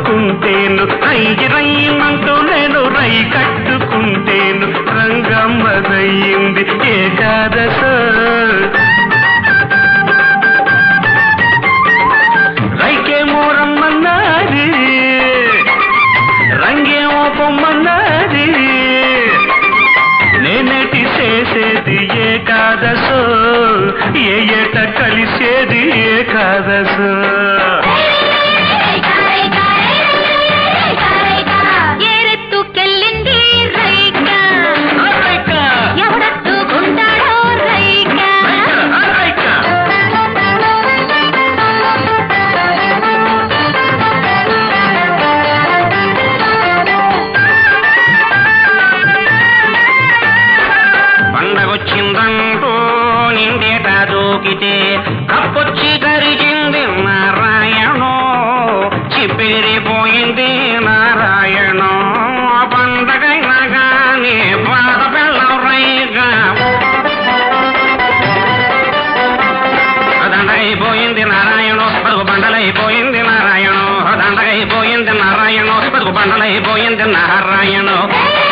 కట్టుకుంటేను రై రైమంటూ నేను రై కట్టుకుంటేను రంగమ్మదయ్యింది ఏకాదశ రైకేమో రమ్మన్నది రంగేమో పొమ్మన్నది నేనేటి చేసేది ఏకాదశో ఏ ఏట కలిసేది ఏకాదశో ఏరెత్తుకెళ్ళింది రైక రైక, ఎవడెత్తుకుంటాడో రైక రైక. పండగొచ్చిందంటూ నిండేట దూకితే కప్పొచ్చి కరిగింది నారాయణో చిప్పిరిపోయింది నారాయణ పండగైనా గాని బాధ పెళ్ళం రైగా దండగైపోయింది నారాయణ బతుకు బండలైపోయింది నారాయణ దండగైపోయింది నారాయణ బతుకు బండలైపోయింది నారాయణ ఏయ్